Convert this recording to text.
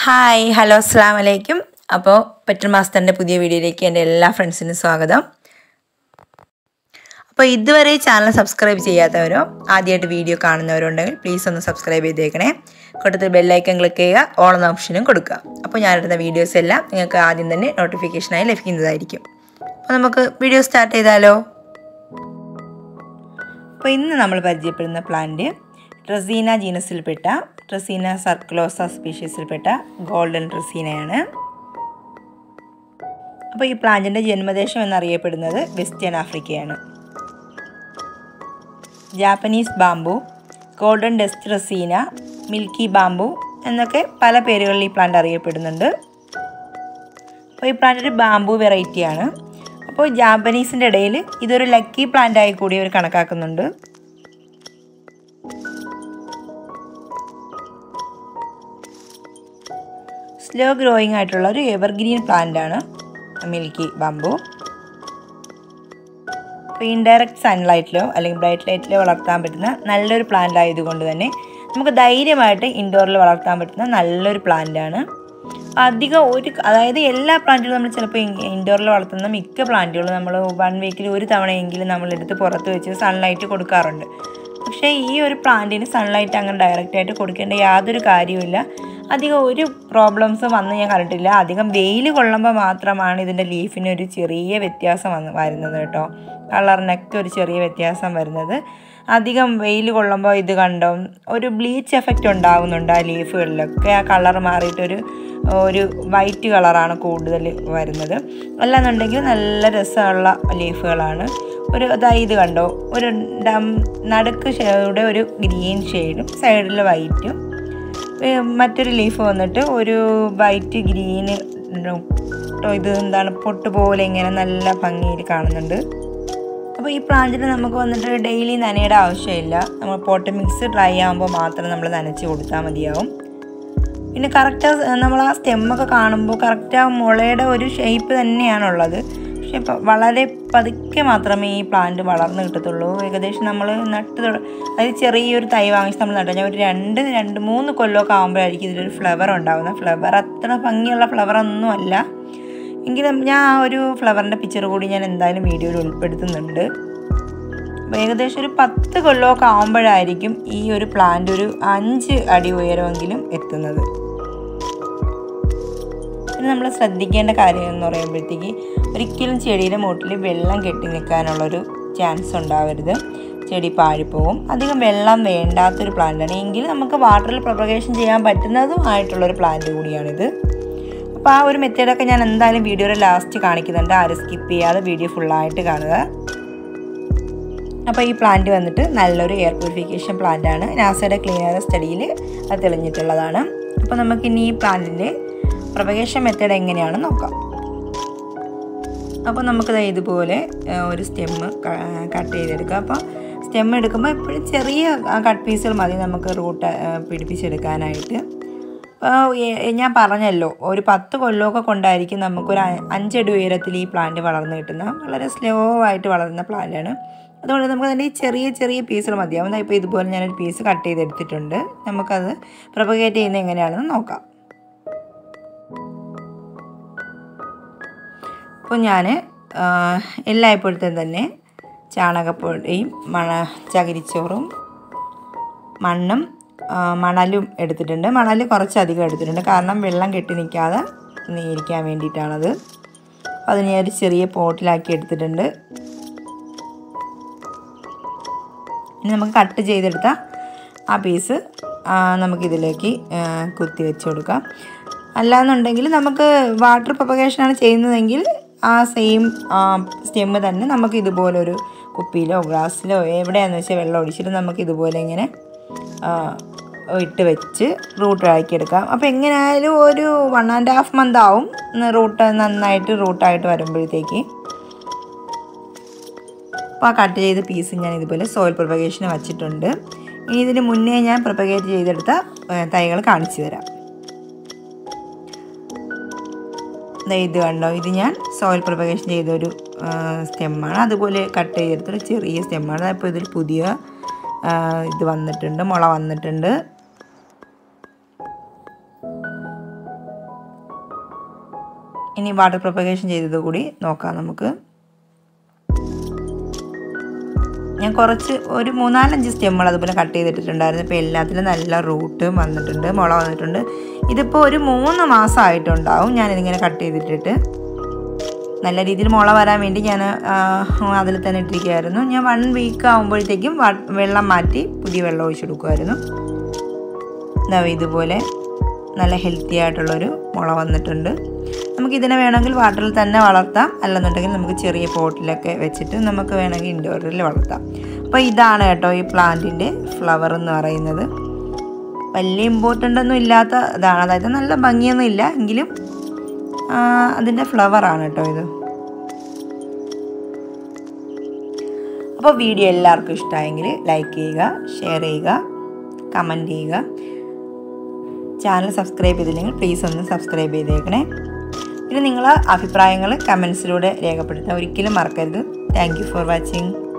hi hello അസ്സാം വലൈക്കും അപ്പോൾ പെറ്റർ മാസ്റ്ററിൻ്റെ പുതിയ വീഡിയോയിലേക്ക് എൻ്റെ എല്ലാ ഫ്രണ്ട്സിനും സ്വാഗതം അപ്പോൾ ഇതുവരെ ചാനൽ സബ്സ്ക്രൈബ് ചെയ്യാത്തവരോ ആദ്യമായിട്ട് വീഡിയോ കാണുന്നവരോ ഉണ്ടെങ്കിൽ പ്ലീസ് ഒന്ന് സബ്സ്ക്രൈബ് ചെയ്തേക്കണേ കൂട്ടത്തിൽ ബെല്ലൈക്കൺ ക്ലിക്ക് ചെയ്യുക ഓൾ എന്ന ഓപ്ഷനും കൊടുക്കുക അപ്പോൾ ഞാനിടുന്ന വീഡിയോസ് എല്ലാം നിങ്ങൾക്ക് ആദ്യം തന്നെ നോട്ടിഫിക്കേഷനായി ലഭിക്കുന്നതായിരിക്കും അപ്പോൾ നമുക്ക് വീഡിയോ സ്റ്റാർട്ട് ചെയ്താലോ അപ്പോൾ ഇന്ന് നമ്മൾ പരിചയപ്പെടുന്ന പ്ലാന്റ് ട്രസീന ജീനസിൽപ്പെട്ട ട്രസീന സർക്കുലോസ സ്പീഷീസിൽപ്പെട്ട ഗോൾഡൻ ട്രസീനയാണ് അപ്പോൾ ഈ പ്ലാന്റിൻ്റെ ജന്മദേശം എന്നറിയപ്പെടുന്നത് വെസ്റ്റേൺ ആഫ്രിക്കയാണ് ജാപ്പനീസ് ബാംബു ഗോൾഡൻ ഡസ്റ്റ് റസീന മിൽക്കി ബാംബു എന്നൊക്കെ പല പേരുകളിൽ ഈ പ്ലാന്റ് അറിയപ്പെടുന്നുണ്ട് അപ്പോൾ ഈ പ്ലാന്റ് ഒരു ബാംബു വെറൈറ്റിയാണ് അപ്പോൾ ജാപ്പനീസിൻ്റെ ഇടയിൽ ഇതൊരു ലക്കി പ്ലാന്റ് ആയി കൂടി അവർ കണക്കാക്കുന്നുണ്ട് സ്ലോ ഗ്രോയിങ് ആയിട്ടുള്ള ഒരു എവർഗ്രീൻ പ്ലാന്റ് ആണ് മിൽക്കി ബാംബു അപ്പോൾ ഇൻഡയറക്റ്റ് സൺലൈറ്റിലോ അല്ലെങ്കിൽ ബ്രൈറ്റ് ലൈറ്റിലോ വളർത്താൻ പറ്റുന്ന നല്ലൊരു പ്ലാന്റ് ആയതുകൊണ്ട് തന്നെ നമുക്ക് ധൈര്യമായിട്ട് ഇൻഡോറിൽ വളർത്താൻ പറ്റുന്ന നല്ലൊരു പ്ലാന്റ് ആണ് അധികം ഒരു അതായത് എല്ലാ പ്ലാന്റുകളും നമ്മൾ ചിലപ്പോൾ ഇൻഡോറിൽ വളർത്തുന്ന മിക്ക പ്ലാന്റുകളും നമ്മൾ വൺ വീക്കിൽ ഒരു തവണയെങ്കിലും നമ്മളെടുത്ത് പുറത്ത് വെച്ച് സൺലൈറ്റ് കൊടുക്കാറുണ്ട് പക്ഷേ ഈ ഒരു പ്ലാന്റിന് സൺലൈറ്റ് അങ്ങനെ ഡയറക്റ്റായിട്ട് കൊടുക്കേണ്ട യാതൊരു കാര്യവുമില്ല അധികം ഒരു പ്രോബ്ലംസ് വന്ന് ഞാൻ കണ്ടിട്ടില്ല അധികം വെയിൽ കൊള്ളുമ്പോൾ മാത്രമാണ് ഇതിൻ്റെ ലീഫിന് ഒരു ചെറിയ വ്യത്യാസം വന്ന് വരുന്നത് കേട്ടോ കളറിനൊക്കെ ഒരു ചെറിയ വ്യത്യാസം വരുന്നത് അധികം വെയിൽ കൊള്ളുമ്പോൾ ഇത് കണ്ടോ ഒരു ബ്ലീച്ച് എഫക്റ്റ് ഉണ്ടാകുന്നുണ്ട് ആ ലീഫുകളിലൊക്കെ ആ കളർ മാറിയിട്ടൊരു ഒരു വൈറ്റ് കളറാണ് കൂടുതൽ വരുന്നത് അല്ലാന്നുണ്ടെങ്കിൽ നല്ല രസമുള്ള ലീഫുകളാണ് ഒരു അതാ ഇത് കണ്ടോ ഒരു ഡം നടുക്ക് ഷെയ്ഡ് ഒരു ഗ്രീൻ ഷെയ്ഡും സൈഡിൽ വൈറ്റും മറ്റൊരു ലീഫ് വന്നിട്ട് ഒരു വൈറ്റ് ഗ്രീന് ഇത് എന്താണ് പൊട്ട് പോലെ ഇങ്ങനെ നല്ല ഭംഗിയിൽ കാണുന്നുണ്ട് അപ്പോൾ ഈ പ്ലാന്റിന് നമുക്ക് വന്നിട്ട് ഡെയിലി നനയുടെ ആവശ്യമില്ല നമ്മൾ പോട്ട് മിക്സ് ഡ്രൈ ആകുമ്പോൾ മാത്രം നമ്മൾ നനച്ച് കൊടുത്താൽ മതിയാവും പിന്നെ കറക്റ്റ് നമ്മൾ ആ സ്റ്റെമ്മൊക്കെ കാണുമ്പോൾ കറക്റ്റ് ആ മുളയുടെ ഒരു ഷേപ്പ് തന്നെയാണുള്ളത് പക്ഷെ വളരെ പതുക്കെ മാത്രമേ ഈ പ്ലാന്റ് വളർന്ന് കിട്ടത്തുള്ളൂ ഏകദേശം നമ്മൾ നട്ട് അതായത് ചെറിയൊരു തൈ വാങ്ങിച്ച് നമ്മൾ നട്ടു കഴിഞ്ഞാൽ ഒരു രണ്ട് രണ്ട് മൂന്ന് കൊല്ലമൊക്കെ ആകുമ്പോഴായിരിക്കും ഇതിലൊരു ഫ്ലവർ ഉണ്ടാകുന്നത് ഫ്ലവർ അത്ര ഭംഗിയുള്ള ഫ്ലവർ ഒന്നും അല്ല എങ്കിലും ഞാൻ ആ ഒരു ഫ്ലവറിൻ്റെ പിക്ചർ കൂടി ഞാൻ എന്തായാലും വീഡിയോയിൽ ഉൾപ്പെടുത്തുന്നുണ്ട് അപ്പോൾ ഏകദേശം ഒരു പത്ത് കൊല്ലമൊക്കെ ആകുമ്പോഴായിരിക്കും ഈ ഒരു പ്ലാന്റ് ഒരു അഞ്ച് അടി ഉയരമെങ്കിലും എത്തുന്നത് പിന്നെ നമ്മൾ ശ്രദ്ധിക്കേണ്ട കാര്യം എന്ന് പറയുമ്പോഴത്തേക്ക് ഒരിക്കലും ചെടിയുടെ മൂട്ടിൽ വെള്ളം കെട്ടി നിൽക്കാനുള്ളൊരു ചാൻസ് ഉണ്ടാവരുത് ചെടി പാഴിപ്പോവും അധികം വെള്ളം വേണ്ടാത്തൊരു പ്ലാന്റാണ് എങ്കിൽ നമുക്ക് വാട്ടറിൽ പ്രൊപ്പഗേഷൻ ചെയ്യാൻ പറ്റുന്നതുമായിട്ടുള്ളൊരു പ്ലാന്റ് കൂടിയാണിത് അപ്പോൾ ആ ഒരു മെത്തേഡൊക്കെ ഞാൻ എന്തായാലും വീഡിയോയുടെ ലാസ്റ്റ് കാണിക്കുന്നുണ്ട് ആരും സ്കിപ്പ് ചെയ്യാതെ വീഡിയോ ഫുള്ളായിട്ട് കാണുക അപ്പോൾ ഈ പ്ലാന്റ് വന്നിട്ട് നല്ലൊരു എയർ പ്യൂരിഫിക്കേഷൻ പ്ലാന്റ് ആണ് നാസയുടെ ക്ലീനർ സ്റ്റഡിയിൽ അത് തെളിഞ്ഞിട്ടുള്ളതാണ് അപ്പോൾ നമുക്കിനി ഈ പ്ലാന്റിൻ്റെ പ്രൊപ്പഗേഷൻ മെത്തേഡ് എങ്ങനെയാണെന്ന് നോക്കാം അപ്പോൾ നമുക്കത് ഇതുപോലെ ഒരു സ്റ്റെമ്മ് കട്ട് ചെയ്തെടുക്കാം അപ്പോൾ സ്റ്റെം എടുക്കുമ്പോൾ എപ്പോഴും ചെറിയ കട്ട് പീസുകൾ മതി നമുക്ക് റൂട്ട് പിടിപ്പിച്ചെടുക്കാനായിട്ട് ഞാൻ പറഞ്ഞല്ലോ ഒരു പത്ത് കൊല്ലമൊക്കെ കൊണ്ടായിരിക്കും നമുക്കൊരു അഞ്ചടി ഉയരത്തിൽ ഈ പ്ലാന്റ് വളർന്നു കിട്ടുന്ന വളരെ സ്ലോ ആയിട്ട് വളരുന്ന പ്ലാന്റാണ് അതുകൊണ്ട് നമുക്ക് അതിൻ്റെ ഈ ചെറിയ ചെറിയ പീസുകൾ മതിയാവും ഇപ്പോൾ ഇതുപോലെ ഞാനൊരു പീസ് കട്ട് ചെയ്തെടുത്തിട്ടുണ്ട് നമുക്കത് പ്രൊപ്പഗേറ്റ് ചെയ്യുന്നത് എങ്ങനെയാണെന്ന് നോക്കാം അപ്പോൾ ഞാൻ എല്ലായ്പ്പോഴത്തേം തന്നെ ചാണകപ്പൊടിയും മണ ചകിരിച്ചോറും മണ്ണും മണലും എടുത്തിട്ടുണ്ട് മണൽ കുറച്ചധികം എടുത്തിട്ടുണ്ട് കാരണം വെള്ളം കെട്ടി നിൽക്കാതെ ഇരിക്കാൻ വേണ്ടിയിട്ടാണത് അപ്പോൾ അത് ഞാൻ ഒരു ചെറിയ പോട്ടിലാക്കി എടുത്തിട്ടുണ്ട് ഇനി നമുക്ക് കട്ട് ചെയ്തെടുത്ത ആ പീസ് നമുക്കിതിലേക്ക് കുത്തി വെച്ച് കൊടുക്കാം അല്ലാന്നുണ്ടെങ്കിൽ നമുക്ക് വാട്ടർ പ്രൊപ്പഗേഷനാണ് ചെയ്യുന്നതെങ്കിൽ ആ സെയിം സ്റ്റെമ്മ് തന്നെ നമുക്ക് ഇതുപോലൊരു കുപ്പിയിലോ ഗ്ലാസ്സിലോ എവിടെയാണെന്ന് വെച്ചാൽ വെള്ളം ഒഴിച്ചിട്ട് നമുക്ക് ഇതുപോലെ ഇങ്ങനെ ഇട്ട് വെച്ച് റൂട്ട് ആക്കിയെടുക്കാം അപ്പോൾ എങ്ങനെയായാലും ഒരു വൺ ആൻഡ് ഹാഫ് മന്ത് ആവും റൂട്ട് നന്നായിട്ട് റൂട്ടായിട്ട് വരുമ്പോഴത്തേക്ക് അപ്പോൾ ആ കട്ട് ചെയ്ത പീസ് ഞാൻ ഇതുപോലെ സോയിൽ പ്രൊപ്പഗേഷന് വച്ചിട്ടുണ്ട് ഇനി ഇതിന് മുന്നേ ഞാൻ പ്രൊപ്പഗേറ്റ് ചെയ്തെടുത്ത തൈകൾ കാണിച്ചു തരാം ഇത് കണ്ടോ ഇത് ഞാൻ സോയിൽ പ്രൊപ്പഗേഷൻ ചെയ്തൊരു സ്റ്റെമ്മാണ് അതുപോലെ കട്ട് ചെയ്തെടുത്തൊരു ചെറിയ സ്റ്റെമ്മാണ് അപ്പോൾ ഇതിൽ പുതിയ ഇത് വന്നിട്ടുണ്ട് മുള വന്നിട്ടുണ്ട് ഇനി വാട്ടർ പ്രൊപ്പഗേഷൻ ചെയ്തത് കൂടി നോക്കാം നമുക്ക് ഞാൻ കുറച്ച് ഒരു മൂന്നാലഞ്ച് സ്റ്റെമ്മുകൾ അതുപോലെ കട്ട് ചെയ്തിട്ടുണ്ടായിരുന്നു ഇപ്പോൾ എല്ലാത്തിലും നല്ല റൂട്ട് വന്നിട്ടുണ്ട് മുള വന്നിട്ടുണ്ട് ഇതിപ്പോൾ ഒരു മൂന്ന് മാസമായിട്ടുണ്ടാവും ഞാനിതിങ്ങനെ കട്ട് ചെയ്തിട്ടിട്ട് നല്ല രീതിയിൽ മുള വരാൻ വേണ്ടി ഞാൻ അതിൽ തന്നെ ഇട്ടിരിക്കുമായിരുന്നു ഞാൻ വൺ വീക്ക് ആകുമ്പോഴത്തേക്കും വെള്ളം മാറ്റി പുതിയ വെള്ളം ഒഴിച്ചു കൊടുക്കുമായിരുന്നു എന്താ ഇതുപോലെ നല്ല ഹെൽത്തി ആയിട്ടുള്ളൊരു മുള വന്നിട്ടുണ്ട് നമുക്ക് ഇതിനെ വേണമെങ്കിൽ വാട്ടറിൽ തന്നെ വളർത്താം അല്ലെന്നുണ്ടെങ്കിൽ നമുക്ക് ചെറിയ പോട്ടിലൊക്കെ വെച്ചിട്ട് നമുക്ക് വേണമെങ്കിൽ ഇൻഡോറിൽ വളർത്താം അപ്പോൾ ഇതാണ് കേട്ടോ ഈ പ്ലാന്റിൻ്റെ ഫ്ലവർ എന്ന് പറയുന്നത് വലിയ ഇമ്പോർട്ടൻ്റ് ഒന്നും ഇല്ലാത്ത ഇതാണ് അതായത് നല്ല ഭംഗിയൊന്നും ഇല്ല എങ്കിലും അതിൻ്റെ ഫ്ലവറാണ് കേട്ടോ ഇത് അപ്പോൾ വീഡിയോ എല്ലാവർക്കും ഇഷ്ടമായെങ്കിൽ ലൈക്ക് ചെയ്യുക ഷെയർ ചെയ്യുക കമൻറ്റ് ചെയ്യുക ചാനൽ സബ്സ്ക്രൈബ് ചെയ്തില്ലെങ്കിൽ പ്ലീസ് ഒന്ന് സബ്സ്ക്രൈബ് ചെയ്തേക്കണേ പിന്നെ നിങ്ങളെ അഭിപ്രായങ്ങൾ കമൻസിലൂടെ രേഖപ്പെടുത്താൻ ഒരിക്കലും മറക്കരുത് താങ്ക് ഫോർ വാച്ചിങ്